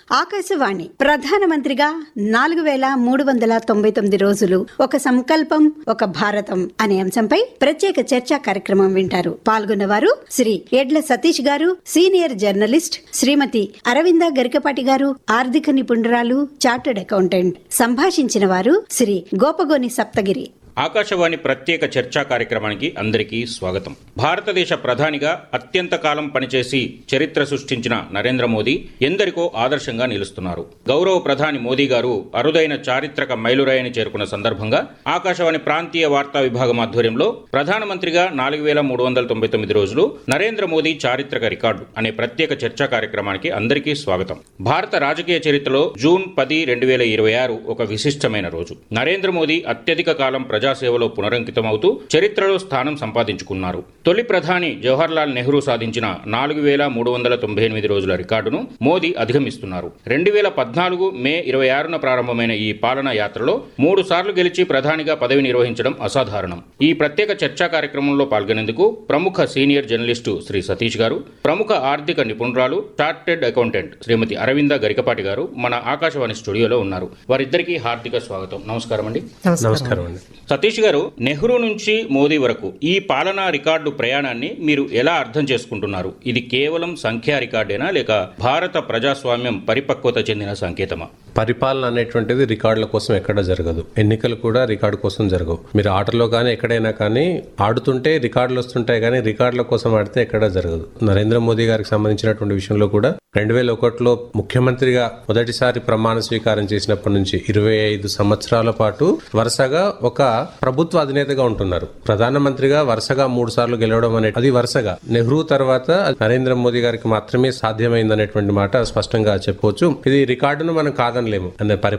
ఆకాశవాణి ప్రధానమంత్రిగా నాలుగు వేల మూడు వందల తొంభై తొమ్మిది రోజులు ఒక సంకల్పం ఒక భారతం అనే అంశంపై ప్రత్యేక చర్చా కార్యక్రమం వింటారు పాల్గొన్నవారు శ్రీ ఎడ్ల సతీష్ గారు సీనియర్ జర్నలిస్ట్ శ్రీమతి అరవింద గరికపాటి గారు ఆర్థిక నిపుణురాలు చార్టెడ్ అకౌంటెంట్ సంభాషించిన వారు శ్రీ గోపగోని సప్తగిరి ఆకాశవాణి ప్రత్యేక చర్చా కార్యక్రమానికి అందరికీ స్వాగతం భారతదేశ ప్రధానిగా అత్యంత కాలం పనిచేసి చరిత్ర సృష్టించిన నరేంద్ర మోదీ ఎందరికో ఆదర్శంగా నిలుస్తున్నారు గౌరవ ప్రధాని మోదీ గారు అరుదైన చారిత్రక మైలురాయిని చేరుకున్న సందర్భంగా ఆకాశవాణి ప్రాంతీయ వార్తా విభాగం ఆధ్వర్యంలో ప్రధానమంత్రిగా నాలుగు వేల మూడు వందల తొంభై తొమ్మిది రోజులు నరేంద్ర మోదీ చారిత్రక రికార్డు అనే ప్రత్యేక చర్చా కార్యక్రమానికి అందరికీ స్వాగతం భారత రాజకీయ చరిత్రలో జూన్ పది రెండు వేల ఇరవై ఆరు ఒక విశిష్టమైన రోజు నరేంద్ర మోదీ అత్యధిక కాలం ప్రజాసేవలో పునరంకితమవుతూ చరిత్రలో స్థానం సంపాదించుకున్నారు తొలి ప్రధాని జవహర్లాల్ నెహ్రూ సాధించిన నాలుగు వేల మూడు వందల తొంభై ఎనిమిది రోజుల రికార్డును మోదీ అధిగమిస్తున్నారు రెండు వేల పద్నాలుగు మే ఇరవై ఆరున ప్రారంభమైన ఈ పాలనా యాత్రలో మూడు సార్లు గెలిచి ప్రధానిగా పదవి నిర్వహించడం అసాధారణం ఈ ప్రత్యేక చర్చా కార్యక్రమంలో పాల్గొనేందుకు ప్రముఖ సీనియర్ జర్నలిస్టు శ్రీ సతీష్ గారు ప్రముఖ ఆర్థిక నిపుణురాలు చార్టెడ్ అకౌంటెంట్ శ్రీమతి అరవింద గరికపాటి గారు మన ఆకాశవాణి స్టూడియోలో ఉన్నారు వారిద్దరికీ హార్దిక స్వాగతం నమస్కారం అండి నమస్కారం అండి సతీష్ గారు నెహ్రూ నుంచి మోదీ వరకు ఈ పాలనా రికార్డు ప్రయాణాన్ని మీరు ఎలా అర్థం చేసుకుంటున్నారు ఇది కేవలం సంఖ్యా రికార్డేనా లేక భారత ప్రజాస్వామ్యం పరిపక్వత చెందిన సంకేతమా పరిపాలన అనేటువంటిది రికార్డుల కోసం ఎక్కడ జరగదు ఎన్నికలు కూడా రికార్డు కోసం జరగవు మీరు ఆటలో కానీ ఎక్కడైనా కానీ ఆడుతుంటే రికార్డులు వస్తుంటాయి కానీ రికార్డుల కోసం ఆడితే ఎక్కడ జరగదు నరేంద్ర మోదీ గారికి సంబంధించినటువంటి విషయంలో కూడా రెండు వేల ఒకటిలో ముఖ్యమంత్రిగా మొదటిసారి ప్రమాణ స్వీకారం చేసినప్పటి నుంచి ఇరవై ఐదు సంవత్సరాల పాటు వరుసగా ఒక ప్రభుత్వ అధినేతగా ఉంటున్నారు ప్రధానమంత్రిగా వరుసగా మూడు సార్లు గెలవడం అనే అది వరుసగా నెహ్రూ తర్వాత నరేంద్ర మోదీ గారికి మాత్రమే సాధ్యమైందనేటువంటి మాట స్పష్టంగా చెప్పవచ్చు ఇది రికార్డును మనం కాదనలేము అంటే